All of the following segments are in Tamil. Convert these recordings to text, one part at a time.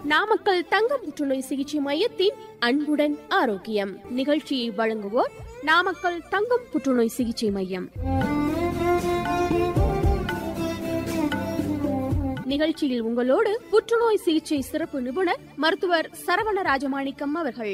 நாமக்கல் தங்க புற்றுநோய் சிகிச்சை மையத்தின் அன்புடன் ஆரோக்கியம் நிகழ்ச்சியை வழங்குவோர் நாமக்கல் தங்கம் புற்றுநோய் சிகிச்சை மையம் நிகழ்ச்சியில் உங்களோடு புற்றுநோய் சிகிச்சை சிறப்பு நிபுணர் மருத்துவர் சரவண ராஜமாணிக்கம் அவர்கள்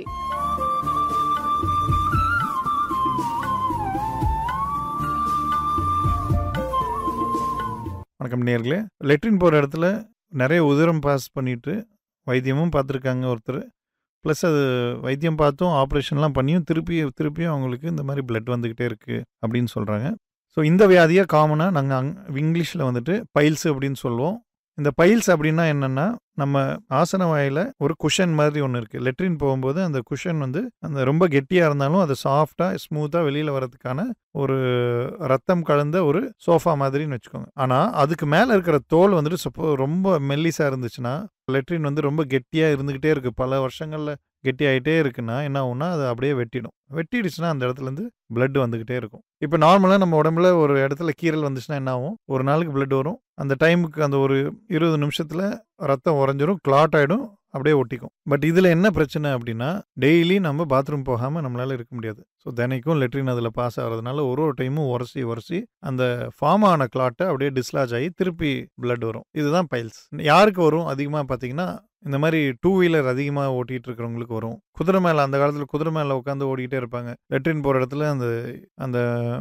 வணக்கம் நேர்களே லெட்ரின் போகிற இடத்துல நிறைய உதிரம் பாஸ் பண்ணிட்டு வைத்தியமும் பார்த்துருக்காங்க ஒருத்தர் ப்ளஸ் அது வைத்தியம் பார்த்தும் ஆப்ரேஷன்லாம் பண்ணியும் திருப்பி திருப்பியும் அவங்களுக்கு இந்த மாதிரி பிளட் வந்துக்கிட்டே இருக்குது அப்படின்னு சொல்கிறாங்க ஸோ இந்த வியாதியை காமனாக நாங்கள் அங் இங்கிலீஷில் வந்துட்டு பைல்ஸ் அப்படின்னு சொல்லுவோம் இந்த பைல்ஸ் அப்படின்னா என்னென்னா நம்ம ஆசன வாயில் ஒரு குஷன் மாதிரி ஒன்று இருக்குது லெட்ரின் போகும்போது அந்த குஷன் வந்து அந்த ரொம்ப கெட்டியாக இருந்தாலும் அது சாஃப்டாக ஸ்மூத்தாக வெளியில் வரதுக்கான ஒரு ரத்தம் கலந்த ஒரு சோஃபா மாதிரின்னு வச்சுக்கோங்க ஆனால் அதுக்கு மேலே இருக்கிற தோல் வந்துட்டு சப்போ ரொம்ப மெல்லிஸாக இருந்துச்சுன்னா லெட்ரின் வந்து ரொம்ப கெட்டியாக இருந்துக்கிட்டே இருக்குது பல வருஷங்களில் கெட்டி ஆகிட்டே இருக்குன்னா என்ன ஆகும்னா அது அப்படியே வெட்டிடும் வெட்டிடுச்சுன்னா அந்த இடத்துலேருந்து பிளட் வந்துக்கிட்டே இருக்கும் இப்போ நார்மலாக நம்ம உடம்புல ஒரு இடத்துல கீரல் வந்துச்சுன்னா என்ன ஆகும் ஒரு நாளுக்கு பிளட் வரும் அந்த டைமுக்கு அந்த ஒரு இருபது நிமிஷத்தில் ரத்தம் உறைஞ்சிரும் கிளாட் ஆகிடும் அப்படியே ஒட்டிக்கும் பட் இதில் என்ன பிரச்சனை அப்படின்னா டெய்லி நம்ம பாத்ரூம் போகாமல் நம்மளால் இருக்க முடியாது ஸோ தினைக்கும் லெட்ரின் அதில் பாஸ் ஆகிறதுனால ஒரு ஒரு டைமும் உரசி உரசி அந்த ஃபார்ம் ஆன கிளாட்டை அப்படியே டிஸ்லாஜ் ஆகி திருப்பி பிளட் வரும் இதுதான் பைல்ஸ் யாருக்கு வரும் அதிகமாக பார்த்தீங்கன்னா இந்த மாதிரி டூ வீலர் அதிகமாக ஓட்டிகிட்டு இருக்கிறவங்களுக்கு வரும் குதிரை மேலே அந்த காலத்தில் குதிரை மேலே உட்காந்து ஓடிக்கிட்டே இருப்பாங்க லெட்ரின் போகிற இடத்துல அந்த அந்த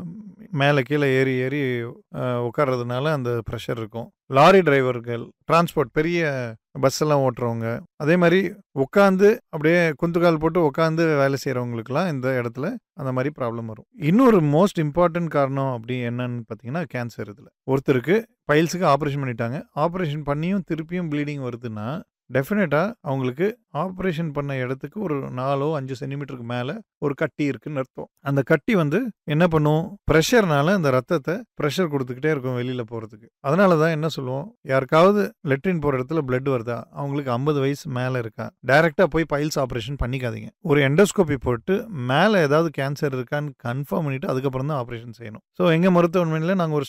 மேலே கீழே ஏறி ஏறி உட்கார்றதுனால அந்த ப்ரெஷர் இருக்கும் லாரி டிரைவர்கள் டிரான்ஸ்போர்ட் பெரிய பஸ் எல்லாம் ஓட்டுறவங்க அதே மாதிரி உட்காந்து அப்படியே குந்துகால் போட்டு உட்காந்து வேலை செய்கிறவங்களுக்குலாம் இந்த இடத்துல அந்த மாதிரி ப்ராப்ளம் வரும் இன்னொரு மோஸ்ட் இம்பார்ட்டன்ட் காரணம் அப்படி என்னன்னு பார்த்தீங்கன்னா கேன்சர் இதில் ஒருத்தருக்கு பைல்ஸுக்கு ஆப்ரேஷன் பண்ணிட்டாங்க ஆப்ரேஷன் பண்ணியும் திருப்பியும் ப்ளீடிங் வருதுன்னா டெஃபினட்டாக அவங்களுக்கு ஆப்ரேஷன் பண்ண இடத்துக்கு ஒரு நாலோ அஞ்சு சென்டிமீட்டருக்கு மேலே ஒரு கட்டி இருக்குன்னு அர்த்தம் அந்த கட்டி வந்து என்ன பண்ணும் ப்ரெஷர்னால அந்த ரத்தத்தை ப்ரெஷர் கொடுத்துக்கிட்டே இருக்கும் வெளியில் போகிறதுக்கு அதனால தான் என்ன சொல்லுவோம் யாருக்காவது லெட்ரின் போகிற இடத்துல பிளட் வருதா அவங்களுக்கு ஐம்பது வயசு மேலே இருக்கா டைரெக்டாக போய் பைல்ஸ் ஆப்ரேஷன் பண்ணிக்காதீங்க ஒரு எண்டோஸ்கோபி போட்டு மேலே ஏதாவது கேன்சர் இருக்கான்னு கன்ஃபார்ம் பண்ணிவிட்டு அதுக்கப்புறம் தான் ஆப்ரேஷன் செய்யணும் ஸோ எங்கள் மருத்துவமனையில் நாங்கள் ஒரு